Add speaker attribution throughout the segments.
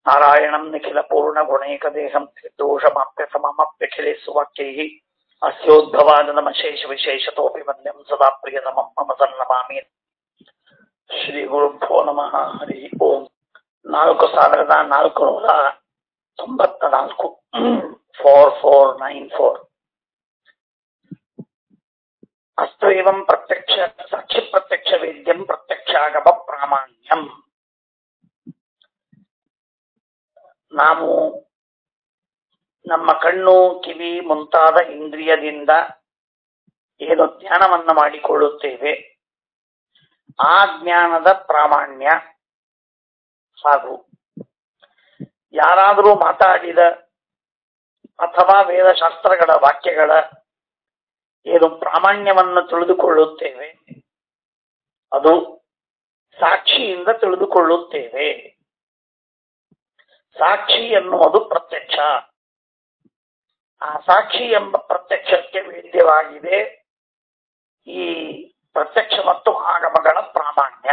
Speaker 1: ನಾರಾಯಣಂ ನಿಖಿಲ ಪೂರ್ಣ ಗುಣೈಕ ದೇಹಂ ನಿರ್ದೋಷಮಾಪ್ಯ ಸಮಮಪ್ಯಖಿಲೇಸುವಾಕ್ಯೈಃ ಅಸ್ಯೋದ್ಭವಾನನಮಶೇಷ ವಿಶೇಷತೋಪಿ ವಂದ್ಯಂ ಸದಾ ಪ್ರಿಯತಮಂ ಮಮ ಸನ್ನಮಾಮಿ ಶ್ರೀ ಗುರುಭ್ಯೋ ನಮಃ ಹರಿ ಓಂ ನಾಲ್ಕು ಸಾವಿರದ ನಾಲ್ಕು ನೂರ ತೊಂಬತ್ತ ನಾಲ್ಕು ಫೋರ್ ಫೋರ್ ನೈನ್ ಫೋರ್ ಅಸ್ತು ಏವಂ ಪ್ರತ್ಯಕ್ಷ ಸಾಕ್ಷಿ ಪ್ರತ್ಯಕ್ಷ ವೇದ್ಯಂ ಪ್ರತ್ಯಕ್ಷಾಗಮ ಪ್ರಾಮಾಣ್ಯಂ ನಾವು ನಮ್ಮ ಕಣ್ಣು ಕಿವಿ ಮುಂತಾದ ಇಂದ್ರಿಯದಿಂದ ಏನು ಜ್ಞಾನವನ್ನ ಮಾಡಿಕೊಳ್ಳುತ್ತೇವೆ ಆ ಜ್ಞಾನದ ಪ್ರಾಮಾಣ್ಯ ಹಾಗೂ ಯಾರಾದರೂ ಮಾತಾಡಿದ ಅಥವಾ ವೇದಶಾಸ್ತ್ರಗಳ ವಾಕ್ಯಗಳ ಏನು ಪ್ರಾಮಾಣ್ಯವನ್ನು ತಿಳಿದುಕೊಳ್ಳುತ್ತೇವೆ ಅದು ಸಾಕ್ಷಿಯಿಂದ ತಿಳಿದುಕೊಳ್ಳುತ್ತೇವೆ ಸಾಕ್ಷಿ ಎನ್ನುವುದು ಪ್ರತ್ಯಕ್ಷ ಆ ಸಾಕ್ಷಿ ಎಂಬ ಪ್ರತ್ಯಕ್ಷಕ್ಕೆ ವೇದ್ಯವಾಗಿದೆ ಈ ಪ್ರತ್ಯಕ್ಷ ಮತ್ತು ಆಗಮಗಳ ಪ್ರಾಮಾಣ್ಯ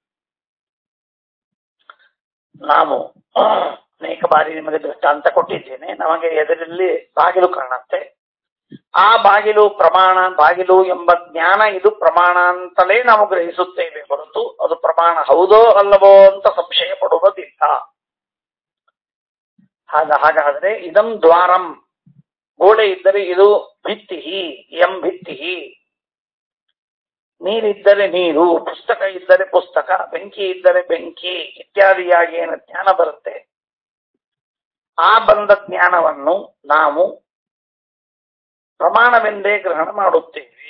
Speaker 1: ನಾವು ಅನೇಕ ಬಾರಿ ನಿಮಗೆ ದೃಷ್ಟಾಂತ ಕೊಟ್ಟಿದ್ದೇನೆ ನಮಗೆ ಎದುರಲ್ಲಿ ಬಾಗಿಲು ಕಾಣುತ್ತೆ ಆ ಬಾಗಿಲು ಪ್ರಮಾಣ ಬಾಗಿಲು ಎಂಬ ಜ್ಞಾನ ಇದು ಪ್ರಮಾಣ ಅಂತಲೇ ನಾವು ಗ್ರಹಿಸುತ್ತೇವೆ ಹೊರತು ಅದು ಪ್ರಮಾಣ ಹೌದೋ ಅಲ್ಲವೋ ಅಂತ ಸಂಶಯ ಪಡುವುದಿಲ್ಲ ಹಾಗ ಹಾಗಾದ್ರೆ ಇದಂ ದ್ವಾರಂ ಗೋಡೆ ಇದ್ದರೆ ಇದು ಭಿತ್ತಿ ಎಂ ಭಿತ್ತಿ ನೀರಿದ್ದರೆ ನೀರು ಪುಸ್ತಕ ಇದ್ದರೆ ಪುಸ್ತಕ ಬೆಂಕಿ ಇದ್ದರೆ ಬೆಂಕಿ ಇತ್ಯಾದಿಯಾಗಿ ಏನು ಜ್ಞಾನ ಬರುತ್ತೆ ಆ ಬಂದ ಜ್ಞಾನವನ್ನು ನಾವು ಪ್ರಮಾಣವೆಂದೇ ಗ್ರಹಣ ಮಾಡುತ್ತೇವೆ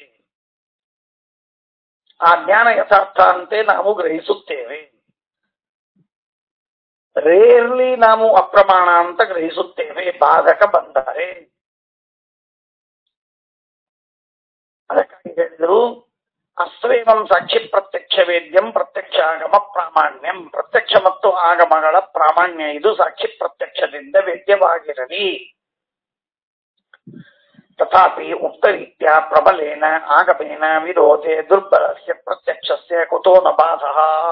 Speaker 1: ಆ ಜ್ಞಾನ ಯಥಾರ್ಥ ಅಂತೆ ನಾವು ಗ್ರಹಿಸುತ್ತೇವೆ ರೇರ್ಲಿ ನಾವು ಅಪ್ರಮಾಣ ಅಂತ ಗ್ರಹಿಸುತ್ತೇವೆ ಬಾಧಕ ಬಂದರೆ ಅದಕ್ಕಾಗಿ ಹೇಳಿದರು ಅಸ್ವೇವಂ ಸಾಕ್ಷಿ ಪ್ರತ್ಯಕ್ಷ ವೇದ್ಯಂ ಪ್ರತ್ಯಕ್ಷ ಆಗಮ ಪ್ರಾಮಾಣ್ಯಂ ಪ್ರತ್ಯಕ್ಷ ಮತ್ತು ಆಗಮಗಳ ಪ್ರಾಮಾಣ್ಯ ಇದು ಸಾಕ್ಷಿ ಪ್ರತ್ಯಕ್ಷದಿಂದ ವೇದ್ಯವಾಗಿರಲಿ ತಥಾಪಿ ಉಕ್ತರೀತ್ಯ ಪ್ರಬಲೇನ ಆಗಮೇನ ವಿರೋಧೆ ದುರ್ಬಲಸ್ಯ ಪ್ರತ್ಯಕ್ಷಸ್ಯ ಕುತೋ ನ ಬಾಧ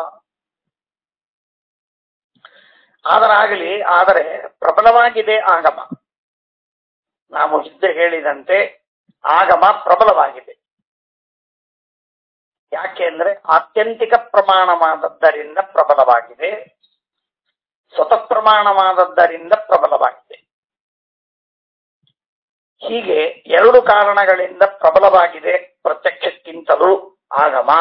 Speaker 1: ಆದರಾಗಲಿ ಆದರೆ ಪ್ರಬಲವಾಗಿದೆ ಆಗಮ ನಾವು ಹಿಂದೆ ಹೇಳಿದಂತೆ ಆಗಮ ಪ್ರಬಲವಾಗಿದೆ ಯಾಕೆ ಅಂದ್ರೆ ಆತ್ಯಂತಿಕ ಪ್ರಮಾಣವಾದದ್ದರಿಂದ ಪ್ರಬಲವಾಗಿದೆ ಸ್ವತಃ ಪ್ರಮಾಣವಾದದ್ದರಿಂದ ಪ್ರಬಲವಾಗಿದೆ ಹೀಗೆ ಎರಡು ಕಾರಣಗಳಿಂದ ಪ್ರಬಲವಾಗಿದೆ ಪ್ರತ್ಯಕ್ಷಕ್ಕಿಂತಲೂ ಆಗಮ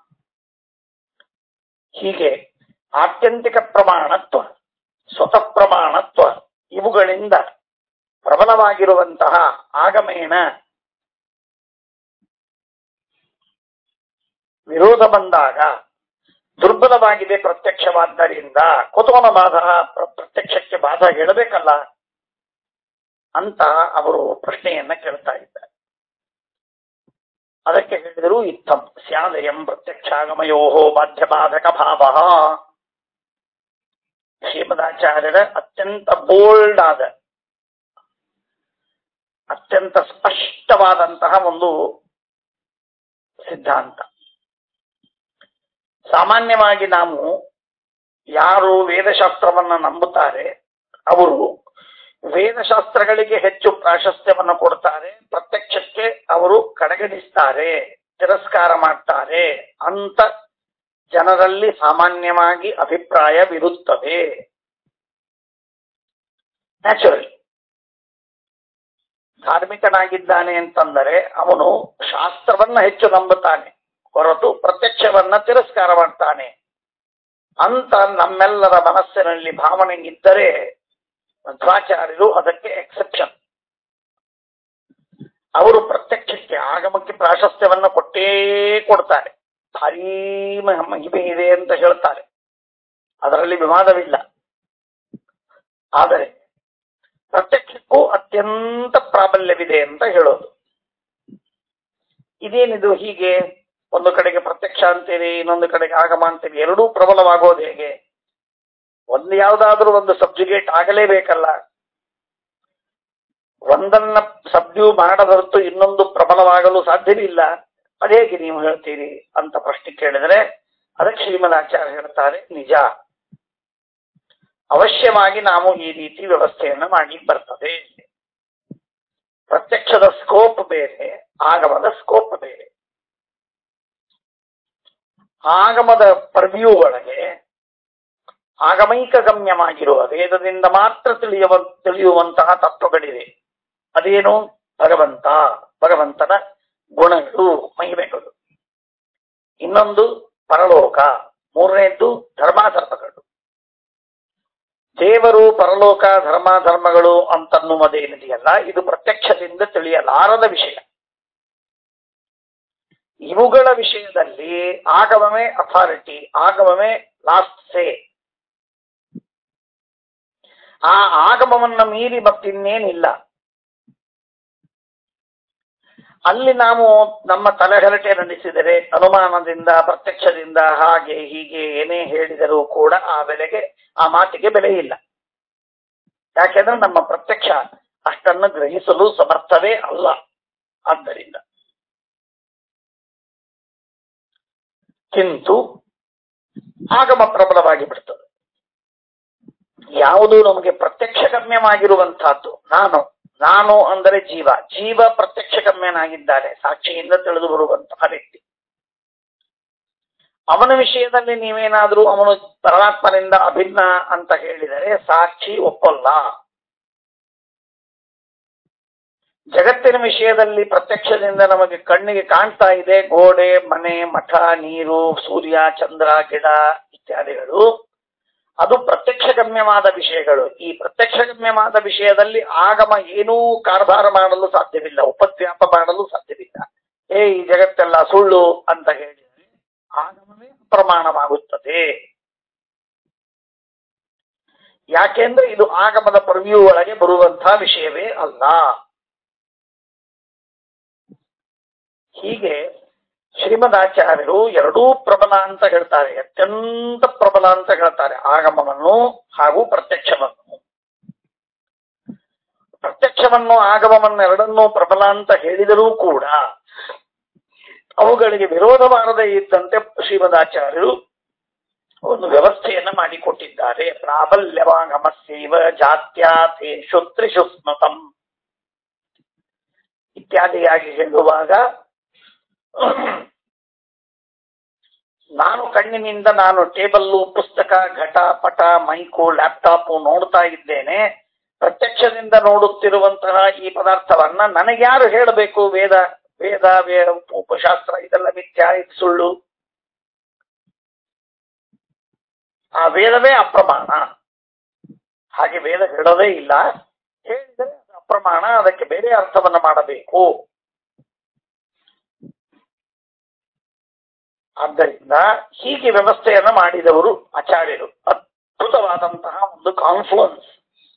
Speaker 1: ಹೀಗೆ ಆತ್ಯಂತಿಕ ಪ್ರಮಾಣತ್ವ ಸ್ವತಃ ಪ್ರಮಾಣತ್ವ ಇವುಗಳಿಂದ ಪ್ರಬಲವಾಗಿರುವಂತಹ ಆಗಮೇನ ವಿರೋಧ ಬಂದಾಗ ದುರ್ಬಲವಾಗಿದೆ ಪ್ರತ್ಯಕ್ಷವಾದ್ದರಿಂದ ಕುತೂಹಲ ಬಾಧ ಪ್ರತ್ಯಕ್ಷಕ್ಕೆ ಬಾಧ ಹೇಳಬೇಕಲ್ಲ ಅಂತ ಅವರು ಪ್ರಶ್ನೆಯನ್ನ ಕೇಳ್ತಾ ಇದ್ದಾರೆ ಅದಕ್ಕೆ ಹೇಳಿದರು ಇತ್ತಂ ಸ್ಯಾದಯಂ ಪ್ರತ್ಯಕ್ಷಾಗಮಯೋ ಬಾಧ್ಯಬಾಧಕ ಭಾವ ಶ್ರೀಮದಾಚಾರ್ಯರ ಅತ್ಯಂತ ಬೋಲ್ಡ್ ಆದ ಅತ್ಯಂತ ಸ್ಪಷ್ಟವಾದಂತಹ ಒಂದು ಸಿದ್ಧಾಂತ ಸಾಮಾನ್ಯವಾಗಿ ನಾವು ಯಾರು ವೇದಶಾಸ್ತ್ರವನ್ನ ನಂಬುತ್ತಾರೆ ಅವರು ವೇದಶಾಸ್ತ್ರಗಳಿಗೆ ಹೆಚ್ಚು ಪ್ರಾಶಸ್ತ್ಯವನ್ನು ಕೊಡ್ತಾರೆ ಪ್ರತ್ಯಕ್ಷಕ್ಕೆ ಅವರು ಕಡೆಗಣಿಸ್ತಾರೆ ತಿರಸ್ಕಾರ ಮಾಡ್ತಾರೆ ಅಂತ ಜನರಲ್ಲಿ ಸಾಮಾನ್ಯವಾಗಿ ಅಭಿಪ್ರಾಯವಿರುತ್ತದೆ ನ್ಯಾಚುರಲಿ ಧಾರ್ಮಿಕನಾಗಿದ್ದಾನೆ ಅಂತಂದರೆ ಅವನು ಶಾಸ್ತ್ರವನ್ನ ಹೆಚ್ಚು ನಂಬುತ್ತಾನೆ ಹೊರತು ಪ್ರತ್ಯಕ್ಷವನ್ನ ತಿರಸ್ಕಾರ ಮಾಡ್ತಾನೆ ಅಂತ ನಮ್ಮೆಲ್ಲರ ಮನಸ್ಸಿನಲ್ಲಿ ಭಾವನೆ ಇದ್ದರೆ ಮಧ್ವಾಚಾರ್ಯರು ಅದಕ್ಕೆ ಎಕ್ಸೆಪ್ಷನ್ ಅವರು ಪ್ರತ್ಯಕ್ಷಕ್ಕೆ ಆಗಮಕ್ಕೆ ಪ್ರಾಶಸ್ತ್ಯವನ್ನು ಕೊಟ್ಟೇ ಕೊಡ್ತಾರೆ ಭಾರೀ ಮಹಿಮೆ ಇದೆ ಅಂತ ಹೇಳ್ತಾರೆ ಅದರಲ್ಲಿ ವಿವಾದವಿಲ್ಲ ಆದರೆ ಪ್ರತ್ಯಕ್ಷಕ್ಕೂ ಅತ್ಯಂತ ಪ್ರಾಬಲ್ಯವಿದೆ ಅಂತ ಹೇಳೋದು ಇದೇನಿದು ಹೀಗೆ ಒಂದು ಕಡೆಗೆ ಪ್ರತ್ಯಕ್ಷ ಅಂತೀರಿ ಇನ್ನೊಂದು ಕಡೆಗೆ ಆಗಮ ಅಂತೀರಿ ಎರಡೂ ಪ್ರಬಲವಾಗೋದು ಹೇಗೆ ಒಂದು ಯಾವುದಾದ್ರೂ ಒಂದು ಸಬ್ಜುಗೇಟ್ ಆಗಲೇಬೇಕಲ್ಲ ಒಂದನ್ನ ಸಬ್ಡ್ಯೂ ಮಾಡದ ಹೊರತು ಇನ್ನೊಂದು ಪ್ರಬಲವಾಗಲು ಸಾಧ್ಯವಿಲ್ಲ ಅದೇಗೆ ನೀವು ಹೇಳ್ತೀರಿ ಅಂತ ಪ್ರಶ್ನೆ ಕೇಳಿದರೆ ಅದಕ್ಕೆ ಶ್ರೀಮದಾಚಾರ್ಯ ಹೇಳ್ತಾರೆ ನಿಜ ಅವಶ್ಯವಾಗಿ ನಾವು ಈ ರೀತಿ ವ್ಯವಸ್ಥೆಯನ್ನು ಮಾಡಿ ಬರ್ತದೆ ಪ್ರತ್ಯಕ್ಷದ ಸ್ಕೋಪ್ ಬೇರೆ ಆಗಮದ ಸ್ಕೋಪ್ ಬೇರೆ ಆಗಮದ ಪರ್ವ್ಯೂ ಒಳಗೆ ಆಗಮೈಕ ಗಮ್ಯವಾಗಿರುವ ವೇದದಿಂದ ಮಾತ್ರ ತಿಳಿಯುವ ತಿಳಿಯುವಂತಹ ತತ್ವಗಳಿವೆ ಅದೇನು ಭಗವಂತ ಭಗವಂತನ ಗುಣಗಳು ಮಹಿಮೆಗಳು ಇನ್ನೊಂದು ಪರಲೋಕ ಮೂರನೇದ್ದು ಧರ್ಮಾಧರ್ಮಗಳು ದೇವರು ಪರಲೋಕ ಧರ್ಮ ಧರ್ಮಗಳು ಅಂತನ್ನುವುದೇನಿದೆಯಲ್ಲ ಇದು ಪ್ರತ್ಯಕ್ಷದಿಂದ ತಿಳಿಯಲಾರದ ವಿಷಯ ಇವುಗಳ ವಿಷಯದಲ್ಲಿ ಆಗಮವೇ ಅಥಾರಿಟಿ ಆಗಮವೇ ಲಾಸ್ಟ್ ಸೇ ಆ ಆಗಮವನ್ನ ಮೀರಿ ಮತ್ತಿನ್ನೇನಿಲ್ಲ ಅಲ್ಲಿ ನಾವು ನಮ್ಮ ತಲೆಹರಟೆ ನಡೆಸಿದರೆ ಅನುಮಾನದಿಂದ ಪ್ರತ್ಯಕ್ಷದಿಂದ ಹಾಗೆ ಹೀಗೆ ಏನೇ ಹೇಳಿದರೂ ಕೂಡ ಆ ಬೆಲೆಗೆ ಆ ಮಾತಿಗೆ ಬೆಲೆ ಇಲ್ಲ ಯಾಕೆಂದ್ರೆ ನಮ್ಮ ಪ್ರತ್ಯಕ್ಷ ಅಷ್ಟನ್ನು ಗ್ರಹಿಸಲು ಸಮರ್ಥವೇ ಅಲ್ಲ ಆದ್ದರಿಂದ ಕಿಂತು ಆಗಮ ಪ್ರಬಲವಾಗಿ ಬಿಡ್ತದೆ ಯಾವುದು ನಮಗೆ ಪ್ರತ್ಯಕ್ಷ ಗಮ್ಯವಾಗಿರುವಂತಹದ್ದು ನಾನು ನಾನು ಅಂದರೆ ಜೀವ ಜೀವ ಪ್ರತ್ಯಕ್ಷ ಗಮ್ಯನಾಗಿದ್ದಾನೆ ಸಾಕ್ಷಿಯಿಂದ ತಿಳಿದು ಬರುವಂತಹ ವ್ಯಕ್ತಿ ಅವನ ವಿಷಯದಲ್ಲಿ ನೀವೇನಾದ್ರೂ ಅವನು ಪರಮಾತ್ಮನಿಂದ ಅಭಿನ್ನ ಅಂತ ಹೇಳಿದರೆ ಸಾಕ್ಷಿ ಒಪ್ಪಲ್ಲ ಜಗತ್ತಿನ ವಿಷಯದಲ್ಲಿ ಪ್ರತ್ಯಕ್ಷದಿಂದ ನಮಗೆ ಕಣ್ಣಿಗೆ ಕಾಣ್ತಾ ಇದೆ ಗೋಡೆ ಮನೆ ಮಠ ನೀರು ಸೂರ್ಯ ಚಂದ್ರ ಗಿಡ ಇತ್ಯಾದಿಗಳು ಅದು ಪ್ರತ್ಯಕ್ಷ ಗಮ್ಯವಾದ ವಿಷಯಗಳು ಈ ಪ್ರತ್ಯಕ್ಷ ಗಮ್ಯವಾದ ವಿಷಯದಲ್ಲಿ ಆಗಮ ಏನೂ ಕಾರ್ಭಾರ ಮಾಡಲು ಸಾಧ್ಯವಿಲ್ಲ ಉಪದ್ವ್ಯಾಪ ಮಾಡಲು ಸಾಧ್ಯವಿಲ್ಲ ಏ ಈ ಜಗತ್ತೆಲ್ಲ ಸುಳ್ಳು ಅಂತ ಹೇಳಿದರೆ ಆಗಮವೇ ಪ್ರಮಾಣವಾಗುತ್ತದೆ ಯಾಕೆಂದ್ರೆ ಇದು ಆಗಮದ ಪರ್ವ್ಯೂ ಒಳಗೆ ಬರುವಂತಹ ವಿಷಯವೇ ಅಲ್ಲ ಹೀಗೆ ಶ್ರೀಮದಾಚಾರ್ಯರು ಎರಡೂ ಪ್ರಬಲ ಅಂತ ಹೇಳ್ತಾರೆ ಅತ್ಯಂತ ಪ್ರಬಲ ಅಂತ ಹೇಳ್ತಾರೆ ಆಗಮವನ್ನು ಹಾಗೂ ಪ್ರತ್ಯಕ್ಷವನ್ನು ಪ್ರತ್ಯಕ್ಷವನ್ನು ಆಗಮವನ್ನು ಎರಡನ್ನೂ ಪ್ರಬಲ ಅಂತ ಹೇಳಿದರೂ ಕೂಡ ಅವುಗಳಿಗೆ ವಿರೋಧ ಮಾಡದೇ ಇದ್ದಂತೆ ಶ್ರೀಮದಾಚಾರ್ಯರು ಒಂದು ವ್ಯವಸ್ಥೆಯನ್ನ ಮಾಡಿಕೊಟ್ಟಿದ್ದಾರೆ ಪ್ರಾಬಲ್ಯವಾಗಮಸ್ಯೈವ ಜಾತ್ಯಾತೇಷು ತ್ರಿಷು ಸ್ಮೃತಂ ಇತ್ಯಾದಿಯಾಗಿ ಹೇಳುವಾಗ ನಾನು ಕಣ್ಣಿನಿಂದ ನಾನು ಟೇಬಲ್ಲು ಪುಸ್ತಕ ಘಟ ಪಟ ಮೈಕು ಲ್ಯಾಪ್ಟಾಪ್ ನೋಡ್ತಾ ಇದ್ದೇನೆ ಪ್ರತ್ಯಕ್ಷದಿಂದ ನೋಡುತ್ತಿರುವಂತಹ ಈ ಪದಾರ್ಥವನ್ನ ನನಗ್ಯಾರು ಹೇಳಬೇಕು ವೇದ ವೇದ ವೇದ ಉಪಶಾಸ್ತ್ರ ಇದೆಲ್ಲ ಮಿಥ್ಯಾ ಇದು ಸುಳ್ಳು ಆ ವೇದವೇ ಅಪ್ರಮಾಣ ಹಾಗೆ ವೇದ ಹೇಳೋದೇ ಇಲ್ಲ ಹೇಳಿದರೆ ಅದು ಅಪ್ರಮಾಣ ಅದಕ್ಕೆ ಬೇರೆ ಅರ್ಥವನ್ನ ಮಾಡಬೇಕು ಆದ್ದರಿಂದ ಹೀಗೆ ವ್ಯವಸ್ಥೆಯನ್ನ ಮಾಡಿದವರು ಆಚಾರ್ಯರು ಅದ್ಭುತವಾದಂತಹ ಒಂದು ಕಾನ್ಫ್ಲುಯೆನ್ಸ್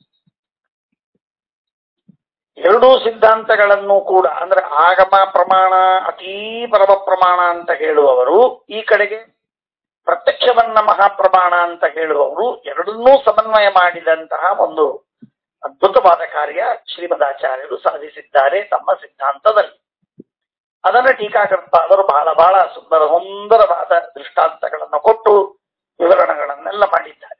Speaker 1: ಎರಡೂ ಸಿದ್ಧಾಂತಗಳನ್ನು ಕೂಡ ಅಂದ್ರೆ ಆಗಮ ಪ್ರಮಾಣ ಅತೀ ಪರಮ ಪ್ರಮಾಣ ಅಂತ ಹೇಳುವವರು ಈ ಕಡೆಗೆ ಪ್ರತ್ಯಕ್ಷವನ್ನ ಮಹಾಪ್ರಮಾಣ ಅಂತ ಹೇಳುವವರು ಎರಡನ್ನೂ ಸಮನ್ವಯ ಮಾಡಿದಂತಹ ಒಂದು ಅದ್ಭುತವಾದ ಕಾರ್ಯ ಶ್ರೀಮದಾಚಾರ್ಯರು ಸಾಧಿಸಿದ್ದಾರೆ ತಮ್ಮ ಸಿದ್ಧಾಂತದಲ್ಲಿ ಅದನ್ನ ಟೀಕಾಕರ್ತಾದರು ಬಹಳ ಬಹಳ ಸುಂದರ ಸುಂದರವಾದ ದೃಷ್ಟಾಂತಗಳನ್ನು ಕೊಟ್ಟು ವಿವರಣೆಗಳನ್ನೆಲ್ಲ ಮಾಡಿದ್ದಾರೆ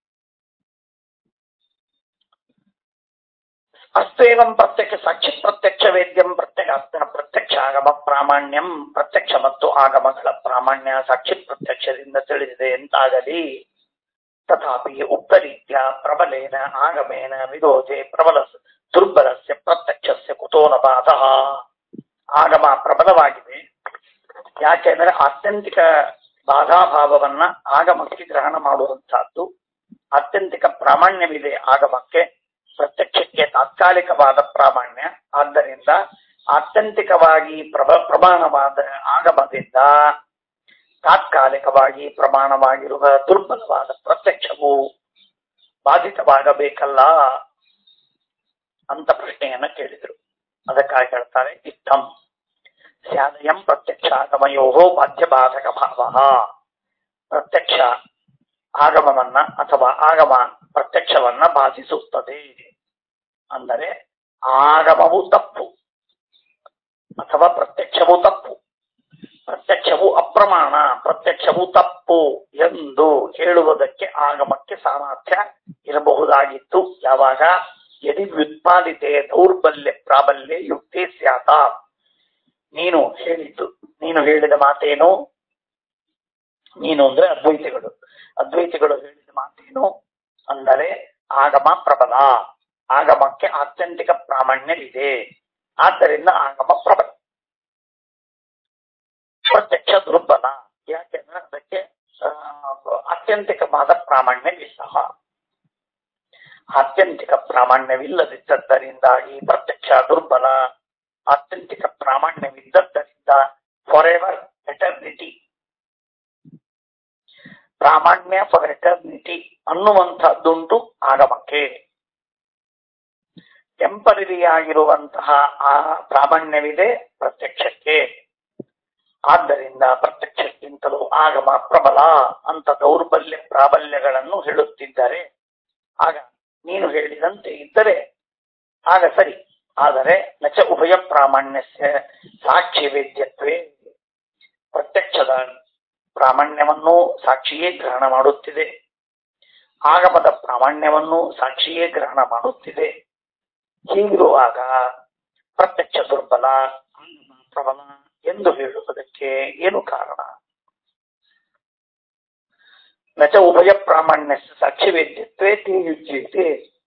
Speaker 1: ಅಸ್ತೇವಂ ಪ್ರತ್ಯಕ್ಷ ಸಾಕ್ಷಿ ಪ್ರತ್ಯಕ್ಷ ವೇದ್ಯಂ ಪ್ರತ್ಯೇಕ ಪ್ರತ್ಯಕ್ಷ ಆಗಮ ಪ್ರಾಮಾಣ್ಯಂ ಪ್ರತ್ಯಕ್ಷ ಮತ್ತು ಆಗಮಗಳ ಪ್ರಾಮಾಣ್ಯ ಸಾಕ್ಷಿ ಪ್ರತ್ಯಕ್ಷದಿಂದ ತಿಳಿದಿದೆ ಎಂತಾಗಲಿ ತಥಾಪಿ ಉಕ್ತರೀತ್ಯ ಪ್ರಬಲೇನ ಆಗಮೇನ ವಿರೋಧೆ ಪ್ರಬಲ ದುರ್ಬಲಸ್ಯ ಪ್ರತ್ಯಕ್ಷಸ್ಯ ಕುತೋ ನ ಬಾಧಃ ಆಗಮ ಪ್ರಬಲವಾಗಿದೆ ಯಾಕೆಂದ್ರೆ ಆತ್ಯಂತಿಕ ಬಾಧಾಭಾವವನ್ನ ಆಗಮಕ್ಕೆ ಗ್ರಹಣ ಮಾಡುವಂತಹದ್ದು ಆತ್ಯಂತಿಕ ಪ್ರಾಮಾಣ್ಯವಿದೆ ಆಗಮಕ್ಕೆ ಪ್ರತ್ಯಕ್ಷಕ್ಕೆ ತಾತ್ಕಾಲಿಕವಾದ ಪ್ರಾಮಾಣ್ಯ ಆದ್ದರಿಂದ ಆತ್ಯಂತಿಕವಾಗಿ ಪ್ರಬ ಪ್ರಮಾಣವಾದ ಆಗಮದಿಂದ ತಾತ್ಕಾಲಿಕವಾಗಿ ಪ್ರಮಾಣವಾಗಿರುವ ದುರ್ಬಲವಾದ ಪ್ರತ್ಯಕ್ಷವು ಬಾಧಿತವಾಗಬೇಕಲ್ಲ ಅಂತ ಪ್ರಶ್ನೆಯನ್ನ ಕೇಳಿದರು ಅದಕ್ಕಾಗಿ ಹೇಳ್ತಾರೆ ಇತ್ತಂ ಸ್ಯಾದಯಂ ಪ್ರತ್ಯಕ್ಷ ಆಗಮಯೋ ಬಾಧ್ಯಬಾಧಕ ಭಾವ ಪ್ರತ್ಯಕ್ಷ ಆಗಮವನ್ನ ಅಥವಾ ಆಗಮ ಪ್ರತ್ಯಕ್ಷವನ್ನ ಬಾಧಿಸುತ್ತದೆ ಅಂದರೆ ಆಗಮವು ತಪ್ಪು ಅಥವಾ ಪ್ರತ್ಯಕ್ಷವು ತಪ್ಪು ಪ್ರತ್ಯಕ್ಷವು ಅಪ್ರ ಅಪ್ರಮಾಣ ಪ್ರತ್ಯಕ್ಷವು ತಪ್ಪು ಎಂದು ಹೇಳುವುದಕ್ಕೆ ಆಗಮಕ್ಕೆ ಸಾಮರ್ಥ್ಯ ಇರಬಹುದಾಗಿತ್ತು ಯಾವಾಗ ಯದಿ ವ್ಯುತ್ಪಾದಿತೆ ದೌರ್ಬಲ್ಯ ಪ್ರಾಬಲ್ಯ ಯುಕ್ತಿ ಸ್ಯಾತ ನೀನು ಹೇಳಿದ್ದು ನೀನು ಹೇಳಿದ ಮಾತೇನು ನೀನು ಅಂದ್ರೆ ಅದ್ವೈತಿಗಳು ಅದ್ವೈತಿಗಳು ಹೇಳಿದ ಮಾತೇನು ಅಂದರೆ ಆಗಮ ಪ್ರಬಲ ಆಗಮಕ್ಕೆ ಆತ್ಯಂತಿಕ ಪ್ರಾಮಾಣ್ಯವಿದೆ ಆದ್ದರಿಂದ ಆಗಮ ಪ್ರಬಲ ಪ್ರತ್ಯಕ್ಷ ದುರ್ಬಲ ಯಾಕೆಂದ್ರೆ ಅದಕ್ಕೆ ಆ, ಆತ್ಯಂತಿಕವಾದ ಪ್ರಾಮಾಣ್ಯವಿಲ್ಲ ಆತ್ಯಂತಿಕ ಪ್ರಾಮಾಣ್ಯವಿಲ್ಲದಿದ್ದದ್ದರಿಂದಾಗಿ ಪ್ರತ್ಯಕ್ಷ ದುರ್ಬಲ ಆತ್ಯಂತಿಕ ಪ್ರಾಮಾಣ್ಯವಿದ್ದದ್ದರಿಂದ ಫಾರ್ ಎವರ್ ಎಟರ್ನಿಟಿ ಪ್ರಾಮಾಣ್ಯ ಫಾರ್ ಎಟರ್ನಿಟಿ ಅನ್ನುವಂಥದ್ದುಂಟು ಆಗಮಕ್ಕೆ ಟೆಂಪರರಿ ಆಗಿರುವಂತಹ ಆ ಪ್ರಾಮಾಣ್ಯವಿದೆ ಪ್ರತ್ಯಕ್ಷಕ್ಕೆ ಆದ್ದರಿಂದ ಪ್ರತ್ಯಕ್ಷಕ್ಕಿಂತಲೂ ಆಗಮ ಪ್ರಬಲ ಅಂತ ದೌರ್ಬಲ್ಯ ಪ್ರಾಬಲ್ಯಗಳನ್ನು ಹೇಳುತ್ತಿದ್ದಾರೆ ಆಗ ನೀನು ಹೇಳಿದಂತೆ ಇದ್ದರೆ ಆಗ ಸರಿ ಆದರೆ ನಚ ಉಭಯ ಪ್ರಾಮಾಣ್ಯಸ್ಯ ಸಾಕ್ಷಿ ವೇದ್ಯತ್ವೇ ಪ್ರತ್ಯಕ್ಷದ ಪ್ರಾಮಾಣ್ಯವನ್ನು ಸಾಕ್ಷಿಯೇ ಗ್ರಹಣ ಮಾಡುತ್ತಿದೆ ಆಗಮದ ಪ್ರಾಮಾಣ್ಯವನ್ನು ಸಾಕ್ಷಿಯೇ ಗ್ರಹಣ ಮಾಡುತ್ತಿದೆ ಹೀಗಿರುವಾಗ ಪ್ರತ್ಯಕ್ಷ ದುರ್ಬಲ ಆಗಮ ಪ್ರಬಲ ಎಂದು ಹೇಳುವುದಕ್ಕೆ ಏನು ಕಾರಣ ನಚ ಉಭಯ ಪ್ರಾಮಾಣ್ಯ ಸಾಕ್ಷಿ ವೇದ್ಯತ್ವೇ ಯುಜ್ಯತೆ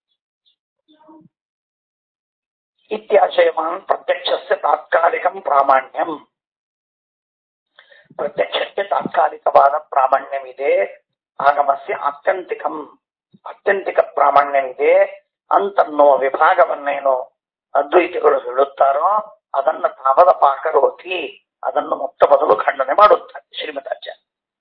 Speaker 1: ಇತ್ಯಾಶಯಮಾನ್ ಪ್ರತ್ಯಕ್ಷಸ್ಯ ತಾತ್ಕಾಲಿಕಂ ಪ್ರಾಮಾಣ್ಯಂ ಪ್ರತ್ಯಕ್ಷಕ್ಕೆ ತಾತ್ಕಾಲಿಕವಾದ ಪ್ರಾಮಾಣ್ಯವಿದೆ ಆಗಮಸ್ಯ ಆತ್ಯಂತಿಕಂ ಆತ್ಯಂತಿಕ ಪ್ರಾಮಾಣ್ಯವಿದೆ ಅಂತನ್ನುವ ವಿಭಾಗವನ್ನೇನು ಅದ್ವೈತಿಗಳು ಹೇಳುತ್ತಾರೋ ಅದನ್ನ ತಾವದ ಪಾಕರೋತಿ ಅದನ್ನು ಮುಕ್ತ ಬದಲು ಖಂಡನೆ ಮಾಡುತ್ತಾರೆ ಶ್ರೀಮದಾಚಾರ್ಯ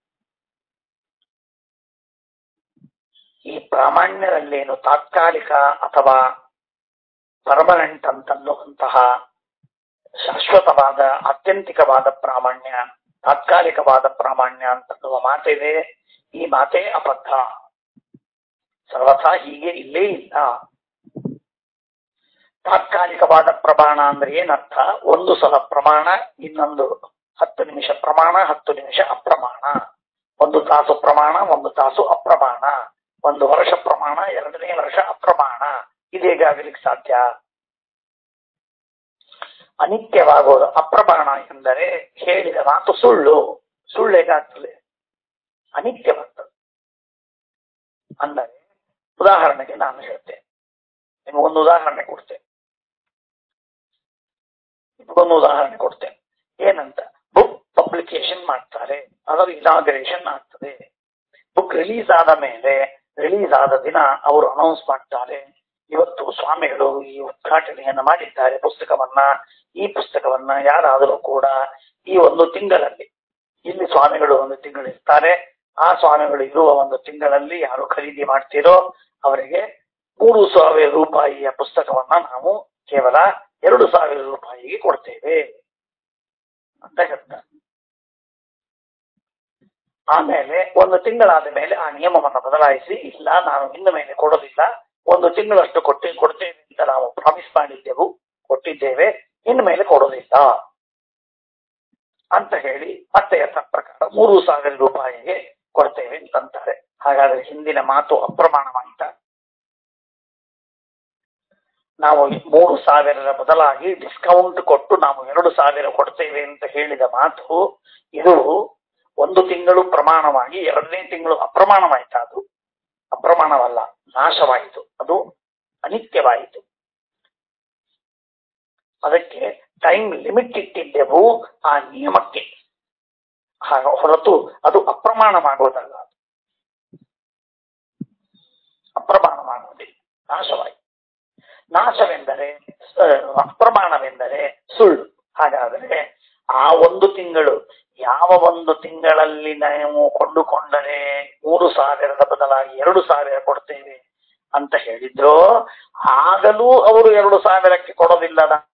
Speaker 1: ಈ ಪ್ರಾಮಾಣ್ಯದಲ್ಲೇನು ತಾತ್ಕಾಲಿಕ ಅಥವಾ ಪರ್ಮನೆಂಟ್ ಅಂತನ್ನುವಂತಹ ಶಾಶ್ವತವಾದ ಆತ್ಯಂತಿಕವಾದ ಪ್ರಾಮಾಣ್ಯ ತಾತ್ಕಾಲಿಕವಾದ ಪ್ರಾಮಾಣ್ಯ ಅಂತನ್ನುವ ಮಾತಿದೆ ಈ ಮಾತೇ ಅಬದ್ಧ ಸರ್ವಥಾ ಹೀಗೆ ಇಲ್ಲೇ ಇಲ್ಲ ತಾತ್ಕಾಲಿಕವಾದ ಪ್ರಮಾಣ ಅಂದ್ರೆ ಏನರ್ಥ ಒಂದು ಸಲ ಪ್ರಮಾಣ ಇನ್ನೊಂದು ಹತ್ತು ನಿಮಿಷ ಪ್ರಮಾಣ ಹತ್ತು ನಿಮಿಷ ಅಪ್ರಮಾಣ ಒಂದು ತಾಸು ಪ್ರಮಾಣ ಒಂದು ತಾಸು ಅಪ್ರಮಾಣ ಒಂದು ವರ್ಷ ಪ್ರಮಾಣ ಎರಡನೇ ವರ್ಷ ಅಪ್ರಮಾಣ ಇದೇಗಾಗಲಿಕ್ಕೆ ಸಾಧ್ಯ ಅನಿತ್ಯವಾಗುವುದು ಅಪ್ರಮಾಣ ಎಂದರೆ ಹೇಳಿದ ಮಾತು ಸುಳ್ಳು ಸುಳ್ಳು ಹೇಗಾಗ್ತದೆ ಅನಿತ್ಯವಾಗ್ತದೆ ಅಂದರೆ ಉದಾಹರಣೆಗೆ ನಾನು ಹೇಳ್ತೇನೆ ನಿಮಗೊಂದು ಉದಾಹರಣೆ ಕೊಡ್ತೇನೆ ನಿಮಗೊಂದು ಉದಾಹರಣೆ ಕೊಡ್ತೇನೆ ಏನಂತ ಬುಕ್ ಪಬ್ಲಿಕೇಶನ್ ಮಾಡ್ತಾರೆ ಅದರ ಇನಾಗ್ರೇಷನ್ ಆಗ್ತದೆ ಬುಕ್ ರಿಲೀಸ್ ಆದ ಮೇಲೆ ರಿಲೀಸ್ ಆದ ದಿನ ಅವರು ಅನೌನ್ಸ್ ಮಾಡ್ತಾರೆ ಇವತ್ತು ಸ್ವಾಮಿಗಳು ಈ ಉದ್ಘಾಟನೆಯನ್ನ ಮಾಡಿದ್ದಾರೆ ಪುಸ್ತಕವನ್ನ ಈ ಪುಸ್ತಕವನ್ನ ಯಾರಾದರೂ ಕೂಡ ಈ ಒಂದು ತಿಂಗಳಲ್ಲಿ ಇಲ್ಲಿ ಸ್ವಾಮಿಗಳು ಒಂದು ತಿಂಗಳು ಇರ್ತಾರೆ ಆ ಸ್ವಾಮಿಗಳು ಇರುವ ಒಂದು ತಿಂಗಳಲ್ಲಿ ಯಾರು ಖರೀದಿ ಮಾಡ್ತೀರೋ ಅವರಿಗೆ ಮೂರು ಸಾವಿರ ರೂಪಾಯಿಯ ಪುಸ್ತಕವನ್ನ ನಾವು ಕೇವಲ ಎರಡು ಸಾವಿರ ರೂಪಾಯಿಗೆ ಕೊಡ್ತೇವೆ ಅಂತ ಹೇಳ್ತಾರೆ ಆಮೇಲೆ ಒಂದು ತಿಂಗಳಾದ ಮೇಲೆ ಆ ನಿಯಮವನ್ನು ಬದಲಾಯಿಸಿ ಇಲ್ಲ ನಾನು ಇನ್ನು ಮೇಲೆ ಕೊಡೋದಿಲ್ಲ ಒಂದು ತಿಂಗಳಷ್ಟು ಕೊಟ್ಟಿ ಕೊಡ್ತೇವೆ ಅಂತ ನಾವು ಪ್ರಾಮಿಸ್ ಮಾಡಿದ್ದೆವು ಕೊಟ್ಟಿದ್ದೇವೆ ಇನ್ನು ಮೇಲೆ ಕೊಡೋದಿಲ್ಲ ಅಂತ ಹೇಳಿ ಮತ್ತೆ ಯಥ ಪ್ರಕಾರ ಮೂರು ಸಾವಿರ ರೂಪಾಯಿಗೆ ಕೊಡ್ತೇವೆ ಅಂತಂತಾರೆ ಹಾಗಾದ್ರೆ ಹಿಂದಿನ ಮಾತು ಅಪ್ರಮಾಣವಾಯಿತ ನಾವು ಈ ಮೂರು ಸಾವಿರದ ಬದಲಾಗಿ ಡಿಸ್ಕೌಂಟ್ ಕೊಟ್ಟು ನಾವು ಎರಡು ಸಾವಿರ ಕೊಡ್ತೇವೆ ಅಂತ ಹೇಳಿದ ಮಾತು ಇದು ಒಂದು ತಿಂಗಳು ಪ್ರಮಾಣವಾಗಿ ಎರಡನೇ ತಿಂಗಳು ಅಪ್ರಮಾಣವಾಯಿತು ಅದು ಅಪ್ರಮಾಣವಲ್ಲ ನಾಶವಾಯಿತು ಅದು ಅನಿತ್ಯವಾಯಿತು ಅದಕ್ಕೆ ಟೈಮ್ ಲಿಮಿಟ್ ಇಟ್ಟಿದ್ದೆವು ಆ ನಿಯಮಕ್ಕೆ ಹಾಗ ಹೊರತು ಅದು ಅಪ್ರಮಾಣವಾಗುವುದಲ್ಲ ಅಪ್ರಮಾಣವಾಗುವುದಿಲ್ಲ ನಾಶವಾಯಿತು ನಾಶವೆಂದರೆ ಆ, ಅಪ್ರಮಾಣವೆಂದರೆ ಸುಳ್ಳು ಹಾಗಾದರೆ ಆ ಒಂದು ತಿಂಗಳು ಯಾವ ಒಂದು ತಿಂಗಳಲ್ಲಿ ನಾವು ಕೊಂಡುಕೊಂಡರೆ ಮೂರು ಸಾವಿರದ ಬದಲಾಗಿ ಎರಡು ಸಾವಿರ ಕೊಡ್ತೇವೆ ಅಂತ ಹೇಳಿದ್ರು ಆಗಲೂ ಅವರು ಎರಡು ಸಾವಿರಕ್ಕೆ ಕೊಡೋದಿಲ್ಲದ